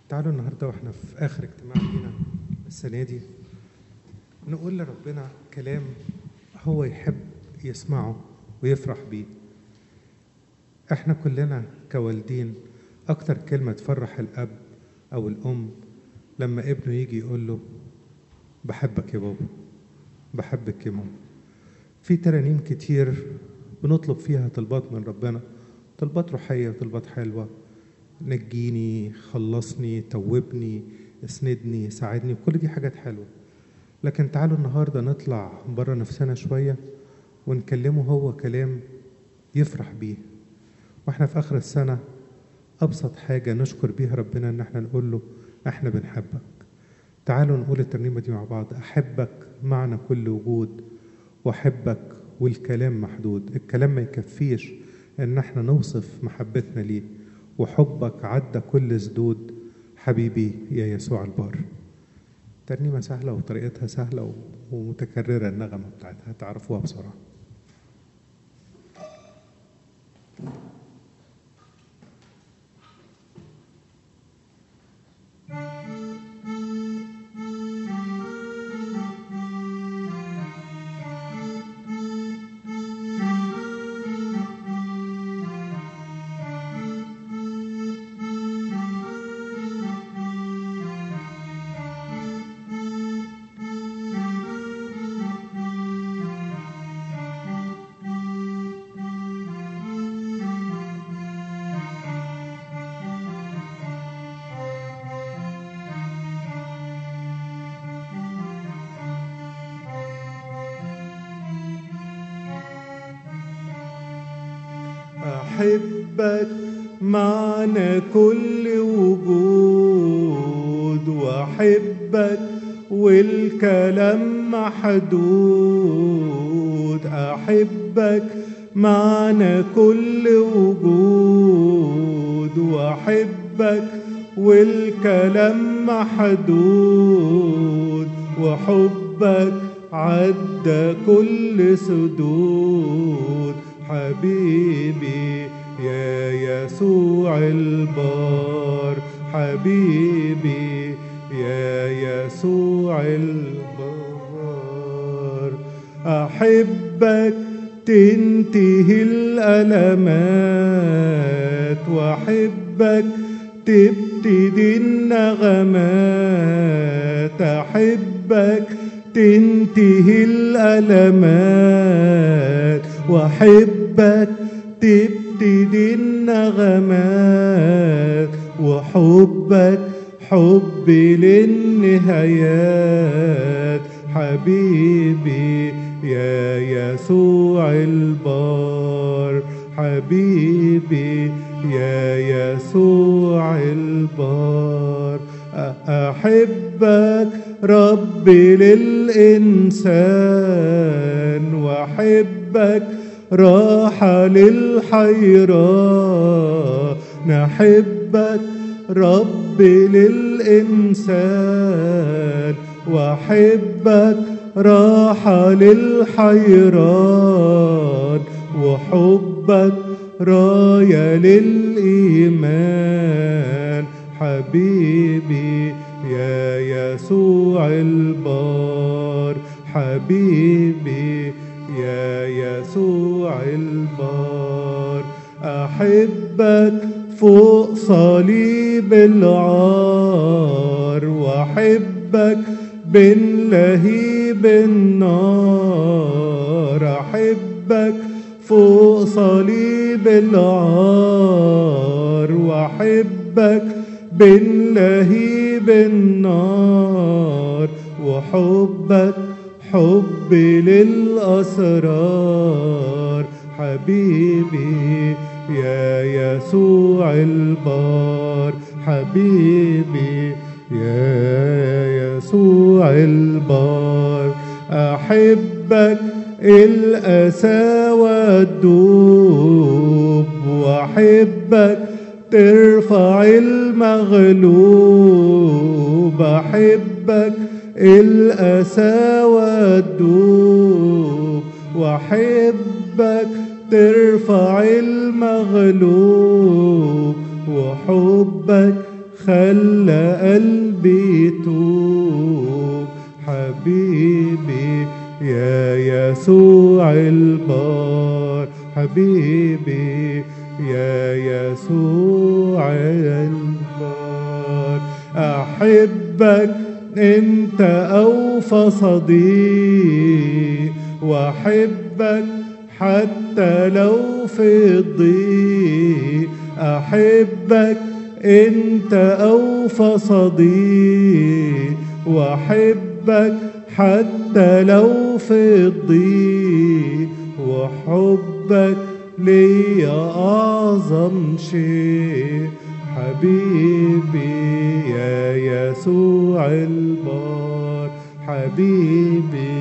تعالوا النهارده واحنا في اخر اجتماع لينا السنه دي نقول لربنا كلام هو يحب يسمعه ويفرح بيه احنا كلنا كوالدين اكتر كلمه تفرح الاب او الام لما ابنه يجي يقول له بحبك يا بابا بحبك يا ماما في ترانيم كتير بنطلب فيها طلبات من ربنا طلبات روحيه وطلبات حلوه نجيني خلصني توبني اسندني ساعدني كل دي حاجات حلوه لكن تعالوا النهارده نطلع بره نفسنا شويه ونكلمه هو كلام يفرح بيه واحنا في اخر السنه ابسط حاجه نشكر بيها ربنا ان احنا نقول له احنا بنحبك تعالوا نقول الترنيمه دي مع بعض احبك معنى كل وجود واحبك والكلام محدود الكلام ما يكفيش ان احنا نوصف محبتنا ليه وحبك عدى كل سدود حبيبي يا يسوع البار ترنيمة سهلة وطريقتها سهلة ومتكررة النغمة بتاعتها تعرفوها بسرعة أحبك معنى كل وجود وأحبك والكلام محدود أحبك معنى كل وجود وأحبك والكلام محدود وحبك عدى كل سدود حبيبي يا يسوع البار حبيبي يا يسوع البار أحبك تنتهي الألمات وأحبك تبتدي النغمات أحبك تنتهي الألمات وأحبك تبتدي النغمات وحبك حب للنهايات حبيبي يا يسوع البار حبيبي يا يسوع البار أحبك ربي للإنسان وأحبك راحة للحيران نحبك ربي للإنسان وأحبك راحة للحيران وحبك راية للإيمان حبيبي يا يسوع البار حبيبي يا يسوع البار أحبك فوق صليب العار وأحبك بين لهيب النار أحبك فوق صليب العار وأحبك بين لهيب النار وحبك حب للأسرار حبيبي يا يسوع البار حبيبي يا يسوع البار أحبك الأسى والدوب وأحبك ترفع المغلوب أحبك الأسى والدوب وأحبك ترفع المغلوب وحبك خلى قلبي توب حبيبي يا يسوع البار حبيبي يا يسوع البار أحبك أنت أوفى صديق وأحبك حتى لو في الضيق أحبك أنت أوفى صديق وأحبك حتى لو في الضيق وحبك لي أعظم شيء حبيبي يا يسوع البار حبيبي